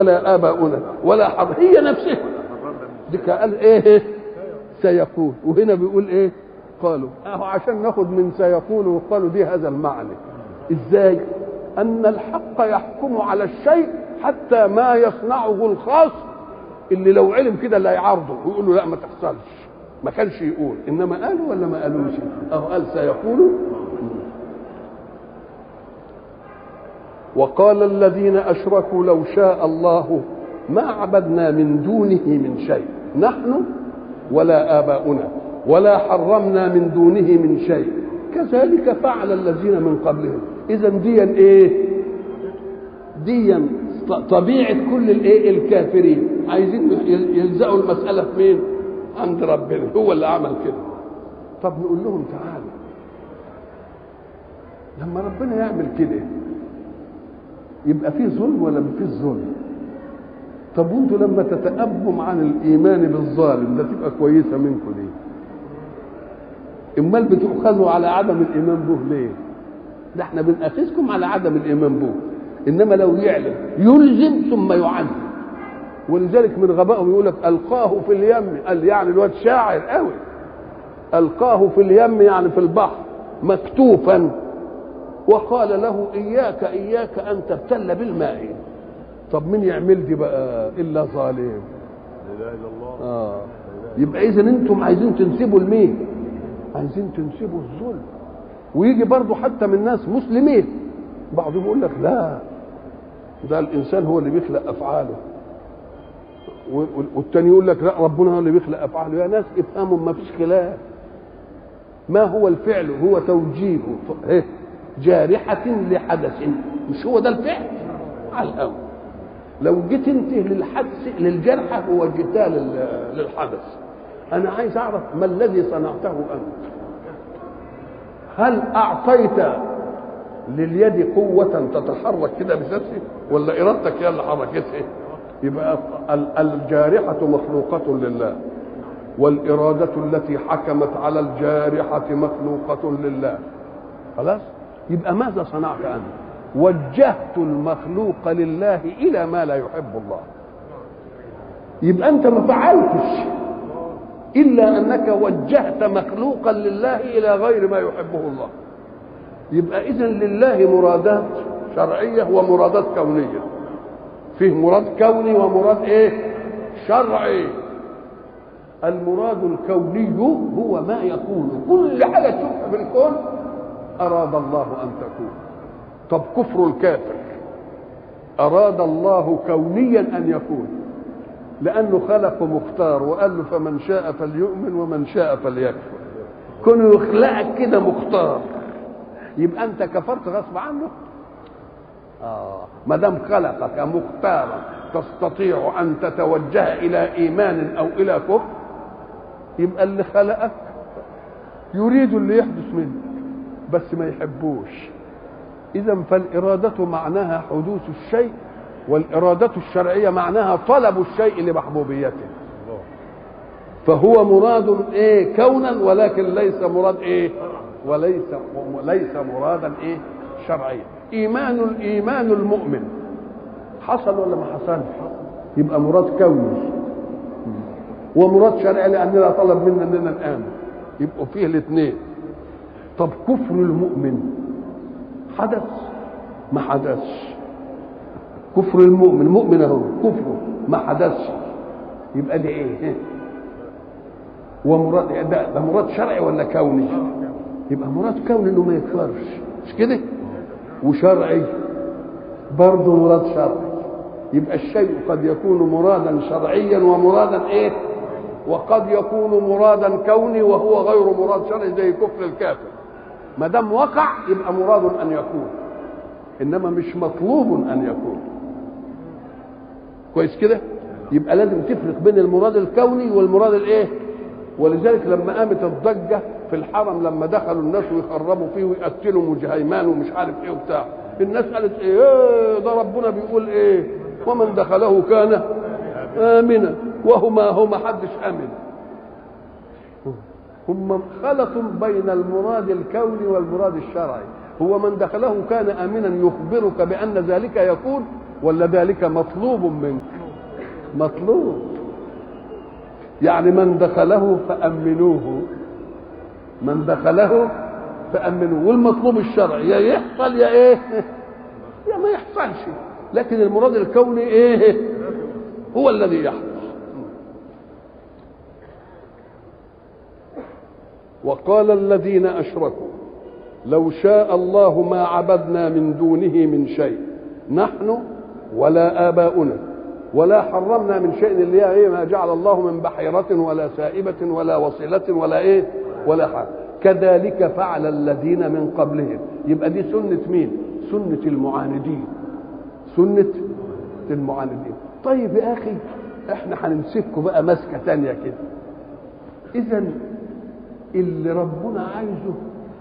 ولا آباؤنا ولا حر هي نفسها دي قال ايه سيقول وهنا بيقول ايه قالوا اهو عشان ناخد من سيقول وقالوا دي هذا المعنى ازاي ان الحق يحكم على الشيء حتى ما يصنعه الخاص اللي لو علم كده لا يعارضه ويقول له لا ما تحصلش ما كانش يقول انما قالوا ولا ما قالوش اهو قال سيقولوا وقال الذين اشركوا لو شاء الله ما عبدنا من دونه من شيء نحن ولا اباؤنا ولا حرمنا من دونه من شيء كذلك فعل الذين من قبلهم اذا ديا ايه ديا طبيعه كل الايه الكافرين عايزين يلزقوا المساله في مين عند ربنا هو اللي عمل كده طب نقول لهم تعالوا لما ربنا يعمل كده يبقى في ظلم ولا ما فيش ظلم طب وانتوا لما تتأبوا عن الايمان بالظالم ده تبقى كويسه منكم ليه امال بتؤخذوا على عدم الايمان به ليه ده احنا بنأخذكم على عدم الايمان به انما لو يعلم يلزم ثم يعذب ولذلك من غبائهم يقول لك القاه في اليم قال يعني الواد شاعر قوي القاه في اليم يعني في البحر مكتوفا وقال له اياك اياك ان تبتل بالماء طب مين يعمل دي بقى الا ظالم لا اله الا الله اه يبقى اذا انتم عايزين تنسبوا لمين عايزين تنسبوا الظلم ويجي برضه حتى من ناس مسلمين بعضهم يقول لك لا ده الانسان هو اللي بيخلق افعاله والتاني يقول لك لا ربنا هو اللي بيخلق افعاله يا ناس افهموا ما فيش خلاف ما هو الفعل هو توجيه إيه؟ جارحة لحدث مش هو ده الفعل على الأول لو جيت انت للحدث للجرحى ووجهتها للحدث انا عايز اعرف ما الذي صنعته انت هل اعطيت لليد قوة تتحرك كده بذاتها ولا ارادتك هي اللي حركتها يبقى الجارحة مخلوقة لله والإرادة التي حكمت على الجارحة مخلوقة لله خلاص يبقى ماذا صنعت أنت وجهت المخلوق لله إلى ما لا يحب الله يبقى أنت ما فعلتش إلا أنك وجهت مخلوقا لله إلى غير ما يحبه الله يبقى إذن لله مرادات شرعية ومرادات كونية فيه مراد كوني ومراد إيه شرعي المراد الكوني هو ما يكون كل حاجة تشوفها في الكون أراد الله أن تكون طب كفر الكافر أراد الله كونيا أن يكون لأنه خلق مختار وقال له فمن شاء فليؤمن ومن شاء فليكفر كونه يخلقك كده مختار يبقى أنت كفرت غصب عنه آه ما دام خلقك مختارا تستطيع أن تتوجه إلى إيمان أو إلى كفر يبقى اللي خلقك يريد اللي يحدث منك بس ما يحبوش إذا فالإرادة معناها حدوث الشيء والإرادة الشرعية معناها طلب الشيء لمحبوبيته فهو مراد إيه كونا ولكن ليس مراد إيه وليس ليس مرادا إيه شرعيا إيمان الإيمان المؤمن حصل ولا ما حصلش يبقى مراد كوني ومراد شرعي لأن لا طلب منا أننا نآمن يبقوا فيه الاثنين طب كفر المؤمن حدث ما حدثش كفر المؤمن مؤمن اهو كفره ما حدثش يبقى دي ايه ومراد ده, ده مراد شرعي ولا كوني يبقى مراد كوني انه ما يكفرش مش كده وشرعي برضه مراد شرعي يبقى الشيء قد يكون مرادا شرعيا ومرادا ايه وقد يكون مرادا كوني وهو غير مراد شرعي زي كفر الكافر ما دام وقع يبقى مراد ان يكون انما مش مطلوب ان يكون كويس كده يبقى لازم تفرق بين المراد الكوني والمراد الايه ولذلك لما قامت الضجه في الحرم لما دخلوا الناس ويخربوا فيه ويقتلوا مجهيمان ومش عارف ايه وبتاع الناس قالت ايه ده ربنا بيقول ايه ومن دخله كان امنا وهما هو ما حدش امن هم خلطوا بين المراد الكوني والمراد الشرعي هو من دخله كان امنا يخبرك بان ذلك يكون ولا ذلك مطلوب منك مطلوب يعني من دخله فأمنوه من دخله فأمنوه والمطلوب الشرعي يا يحصل يا ايه يا ما يحصلش لكن المراد الكوني ايه هو الذي يحدث وقال الذين اشركوا لو شاء الله ما عبدنا من دونه من شيء نحن ولا اباؤنا ولا حرمنا من شيء اللي هي ايه ما جعل الله من بحيرة ولا سائبة ولا وصلة ولا ايه ولا حاجة كذلك فعل الذين من قبلهم يبقى دي سنة مين سنة المعاندين سنة المعاندين طيب يا اخي احنا هنمسككم بقى مسكة تانية كده اذا اللي ربنا عايزه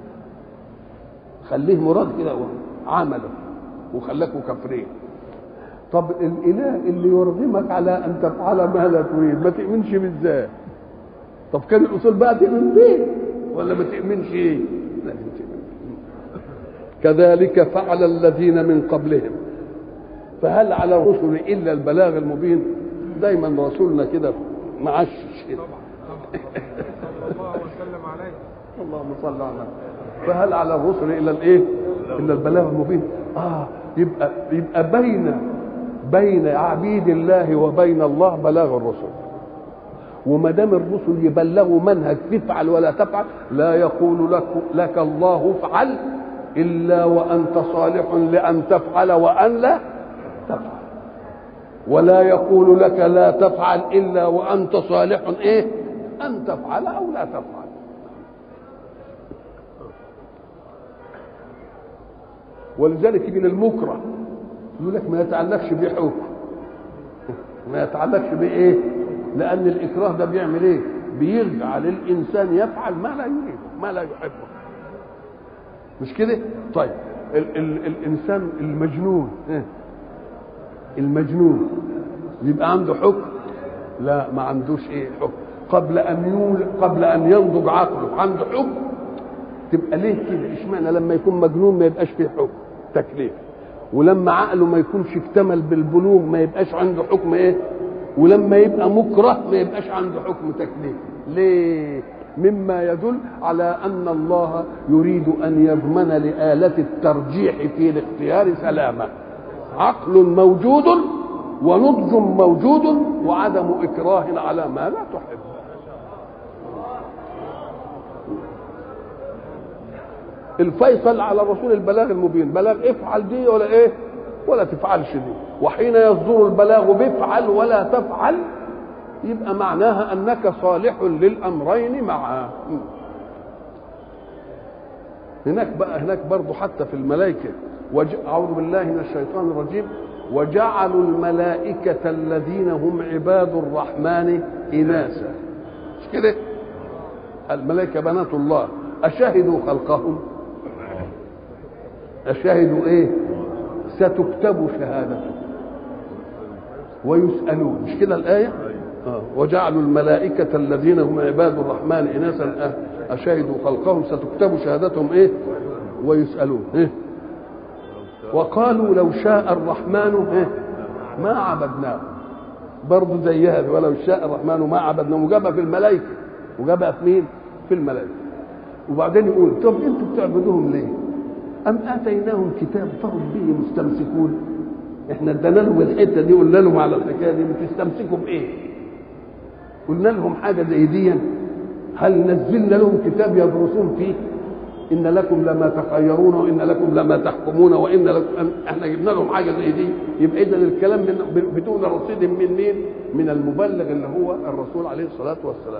خليه مراد كده عمله وخلاكوا كافرين طب الاله اللي يرغمك على ان تفعل ما لا تريد ما تؤمنش بالذات طب كان الاصول بقى تؤمن بيه ولا ما تؤمنش ايه لازم تؤمن كذلك فعل الذين من قبلهم فهل على الرسل الا البلاغ المبين دايما رسولنا كده معشش كده صلى الله وسلم عليه اللهم صل على النبي فهل على الرسل الا الايه الا البلاغ المبين اه يبقى يبقى بين بين عبيد الله وبين الله بلاغ الرسل وما دام الرسل يبلغوا منهج تفعل ولا تفعل لا يقول لك لك الله افعل الا وانت صالح لان تفعل وان لا تفعل ولا يقول لك لا تفعل الا وانت صالح ايه ان تفعل او لا تفعل ولذلك يجي للمكره يقول لك ما يتعلقش بيه حكم ما يتعلقش بايه لان الاكراه ده بيعمل ايه بيرجع للانسان يفعل ما لا يريده ما لا يحبه مش كده طيب ال ال الانسان المجنون إيه؟ المجنون يبقى عنده حكم لا ما عندوش ايه حكم قبل ان يول قبل ان ينضج عقله عنده حكم تبقى ليه كده اشمعنى لما يكون مجنون ما يبقاش فيه حكم تكليف ولما عقله ما يكونش اكتمل بالبلوغ ما يبقاش عنده حكم ايه ولما يبقى مكره ما يبقاش عنده حكم تكليف ليه مما يدل على ان الله يريد ان يضمن لآلة الترجيح في الاختيار سلامة عقل موجود ونضج موجود وعدم اكراه على ما لا تحب الفيصل على الرسول البلاغ المبين بلاغ افعل دي ولا ايه ولا تفعلش دي وحين يصدر البلاغ بافعل ولا تفعل يبقى معناها انك صالح للامرين معا هناك بقى هناك برضه حتى في الملائكه وج... اعوذ بالله من الشيطان الرجيم وجعلوا الملائكة الذين هم عباد الرحمن إناثا مش كده؟ الملائكة بنات الله أشهدوا خلقهم؟ أشهدوا إيه؟ ستكتب شهادتهم ويسألون مش كده الآية؟ آه. وجعلوا الملائكة الذين هم عباد الرحمن إناثا أشهدوا خلقهم ستكتب شهادتهم إيه؟ ويسألون إيه؟ وقالوا لو شاء الرحمن إيه؟ ما عبدناه برضه زيها ولو شاء الرحمن ما عبدناه وجابها في الملائكة وجابها في مين؟ في الملائكة وبعدين يقول طب انتوا بتعبدوهم ليه؟ أم آتيناهم كتاب فهم به مستمسكون احنا ادينا لهم الحته دي قلنا لهم على الحكايه دي بتستمسكوا بايه؟ قلنا لهم حاجه زي دي هل نزلنا لهم كتاب يدرسون فيه؟ ان لكم لما تخيرون وان لكم لما تحكمون وان لكم احنا جبنا لهم حاجه زي دي يبقى اذا الكلام من بدون رصيد من مين؟ من المبلغ اللي هو الرسول عليه الصلاه والسلام.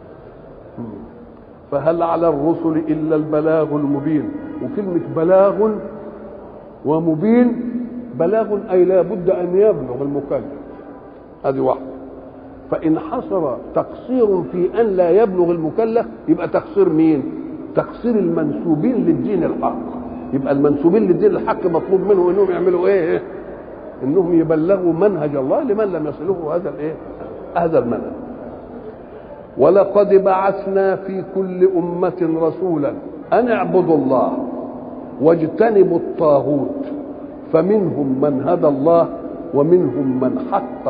فهل على الرسل الا البلاغ المبين وكلمه بلاغ ومبين بلاغ اي لا بد ان يبلغ المكلف هذه واحده فان حصل تقصير في ان لا يبلغ المكلف يبقى تقصير مين تقصير المنسوبين للدين الحق يبقى المنسوبين للدين الحق مطلوب منهم انهم يعملوا ايه انهم يبلغوا منهج الله لمن لم يصله هذا الايه هذا المنهج ولقد بعثنا في كل امه رسولا ان اعبدوا الله واجتنبوا الطاغوت فمنهم من هدى الله ومنهم من حق